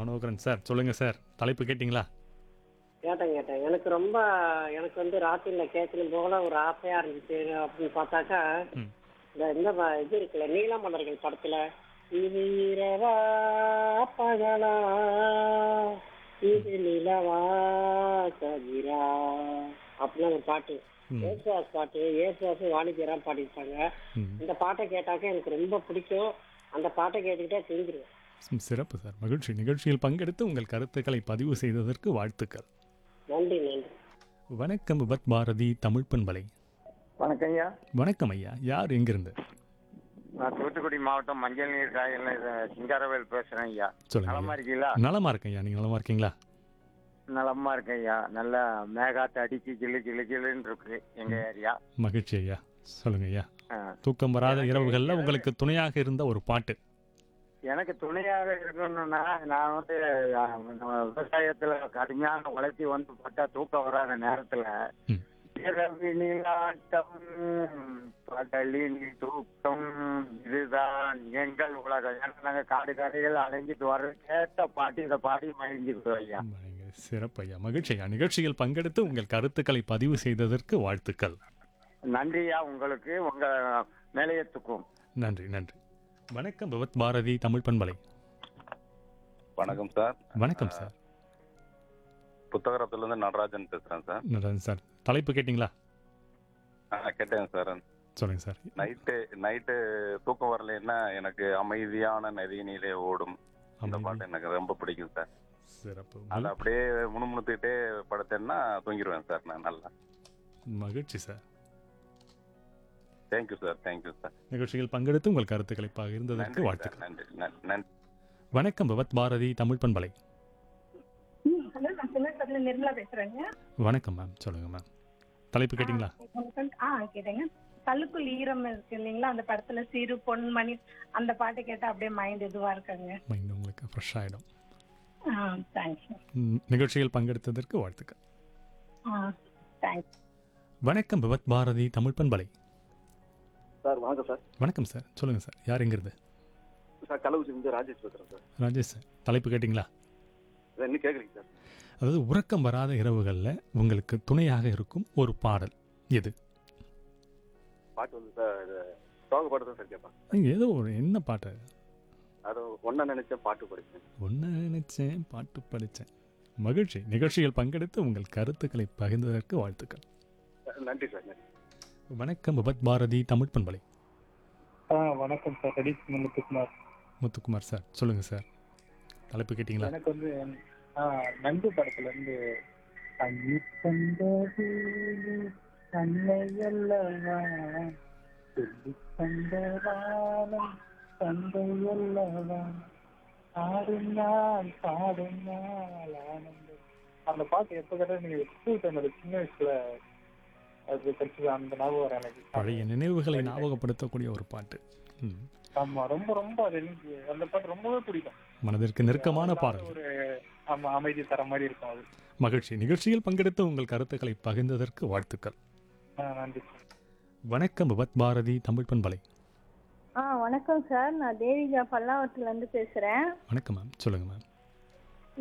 Manoharan sir சொல்லுங்க sir தலைப்பு கேட்டிங்களா கேட்டேன் கேட்டேன் எனக்கு ரொம்ப எனக்கு வந்து ராத்திரியில் கேட்கணும் போல ஒரு ஆசையா இருந்துச்சு அப்படின்னு பார்த்தாக்கா ம் இந்த இந்த ப- இது இருக்குல்ல நீலமலர்கள் படத்துல இது இரவா பகலா இது நிலவா கதிரா அப்படின்னு ஒரு பாட்டு ம். ஏசுவாஸ் பாட்டு ஏசுவாஸ் வாணிஜராம் பாடியிருப்பாங்க ம் இந்த பாட்டை கேட்டாக்க எனக்கு ரொம்ப பிடிக்கும் அந்த பாட்டை கேட்டுக்கிட்டே தூங்கிடுவேன் ம், சிறப்பு சார் மகிழ்ச்சி நிகழ்ச்சியில் பங்கெடுத்து உங்கள் கருத்துக்களை பதிவு செய்ததற்கு வாழ்த்துக்கள் நன்றி நன்றி வணக்கம் விபத் பாரதி தமிழ் பண்பலை வணக்கம் ஐயா வணக்கம் ஐயா யார் எங்கிருந்து நான் தூத்துக்குடி மாவட்டம் மஞ்சள் நீர் காயல்ல சிங்காரவேல் பேசுறேன் ஐயா சொல்லுங்க நலமா ஐயா. இருக்கீங்களா நலமா இருக்கேன் ஐயா நீங்க நலமா இருக்கீங்களா நலமா இருக்கேன் ஐயா நல்லா மேகாத்து அடிச்சு ஜில்லு ஜில்லு ஜில்லுன்னு இருக்கு எங்க ஏரியா மகிழ்ச்சி ஐயா சொல்லுங்க ஐயா ஆ. தூக்கம் வராத இரவுகள்ல உங்களுக்கு துணையாக இருந்த ஒரு பாட்டு எனக்கு துணையாக இருக்கணும்னா நான் வந்து ஆ, நம்ம விவசாயத்துல கடுமையான உழைச்சி வந்து பட்டா தூக்கம் வராத நேரத்துல ம். இரவினில் ஆட்டம் பகலில் தூக்கம் இதுதான் எங்கள் உலகம் ஏன்னா நாங்க காடு கரைகள் அலைஞ்சிட்டு வர கேட்ட பாட்டு இதை பாடி மகிழ்ந்துக்கிட்டோம் ஐயா மகிழ்ச்சி. சிறப்பு ஐயா மகிழ்ச்சி ஐயா நிகழ்ச்சியில் பங்கெடுத்து உங்கள் கருத்துக்களை பதிவு செய்ததற்கு வாழ்த்துக்கள் நன்றியா உங்களுக்கு உங்க நிலையத்துக்கும் நன்றி நன்றி வணக்கம் விபத் பாரதி தமிழ் பண்பலை வணக்கம் சார் வணக்கம் சார் புத்தகரத்துல இருந்து நடராஜன் பேசுறேன் சார் நல்லது சார் தலைப்பு கேட்டிங்களா ஆ, கேட்டேன் சார் சொல்லுங்க சார் நைட்டு நைட்டு தூக்கம் வரலைன்னா எனக்கு அமைதியான நதியினிலே ஓடும் அந்த அமைதி. பாட்டு எனக்கு ரொம்ப பிடிக்கும் சார் சிறப்பு அதை அப்படியே முணுமுணுத்துக்கிட்டே படுத்தேன்னா தூங்கிடுவேன் சார் நான் நல்லா மகிழ்ச்சி sir thank you sir thank you sir நிகழ்ச்சியில் பங்கெடுத்து உங்கள் கருத்துக்களை பகிர்ந்ததற்கு நன்றி சார் வாழ்த்துக்கள் நன்றி நன்றி நன்றி வணக்கம் விபத் பாரதி தமிழ் பண்பலை ம், ஹலோ நான் சிவகர்ல நிர்மலா பேசுறேங்க வணக்கம் மேம் சொல்லுங்க மேம் தலைப்பு கேட்டிங்களா ஆ கேட்டேங்க கல்லுக்குள் ஈரம் இருக்கு இல்லைங்களா அந்த படத்துல சிறு பொன்மணி அந்த பாட்டு கேட்டா அப்படியே மைண்ட் இதுவா இருக்காங்க மைண்ட் உங்களுக்கு ஃப்ரெஷ் ஆகிடும் ஆ தேங்க்ஸ் நிகழ்ச்சியில் பங்கெடுத்ததற்கு வாழ்த்துக்கள் ஆ தேங்க்ஸ் வணக்கம் விபத் பாரதி தமிழ் பண்பலை சார் வணக்கம் சார் வணக்கம் சார் சொல்லுங்க சார் யார் எங்கிருந்து சார் கள்ளக்குறிச்சிலேருந்து ராஜேஷ் பேசுகிறேன் சார் ராஜேஷ் சார் தலைப்பு கேட்டிங்களா சார் இன்னும் கேட்குறீங்க சார் அதாவது உறக்கம் வராத இரவுகளில் உங்களுக்கு துணையாக இருக்கும் ஒரு பாடல் எது பாட்டு வந்து சார் இது சோக பாட்டு தான் சார் கேட்பேன் நீங்க ஏதோ ஒரு என்ன பாட்டு அது ஒன்றா நினைச்சேன் பாட்டு படிச்சேன் ஒன்று நினைச்சேன் பாட்டு படித்தேன் மகிழ்ச்சி நிகழ்ச்சியில் பங்கெடுத்து உங்கள் கருத்துக்களை பகிர்ந்ததற்கு வாழ்த்துக்கள் நன்றி சார் நன்றி வணக்கம் விபத் பாரதி தமிழ் பண்பலை ஆ வணக்கம் சார் ரெடிஸ் முத்துக்குமார் முத்துக்குமார் சார் சொல்லுங்க சார் தலைப்பு கேட்டிங்களா எனக்கு வந்து ஆ, நண்டு படத்துல இருந்து அன்னி தந்தது அன்னையல்லவா சொல்லி தந்தவானம் தந்தையல்லவா ஆடும் நாள் பாடும் நாள் ஆனந்தம் அந்த பாட்டு எப்போ கேட்டால் நீங்க ஸ்கூல் டைம்ல சின்ன வயசுல அது படிச்சது அந்த ஞாபகம் வர எனக்கு பழைய நினைவுகளை ஞாபகப்படுத்தக்கூடிய ஒரு பாட்டு ம். ஆமா ரொம்ப ரொம்ப அது எனக்கு அந்த பாட்டு ரொம்பவே பிடிக்கும் மனதிற்கு நெருக்கமான பாடல் ஒரு ஆமா அமைதி தர மாதிரி இருக்கும் அது மகிழ்ச்சி நிகழ்ச்சியில் பங்கெடுத்து உங்கள் கருத்துக்களை பகிர்ந்ததற்கு வாழ்த்துக்கள் ஆ, நன்றி வணக்கம் விபத் பாரதி தமிழ் பண்பலை ஆ வணக்கம் சார் நான் தேவிகா பல்லாவரத்துல இருந்து பேசுறேன் வணக்கம் மேம் சொல்லுங்க மேம்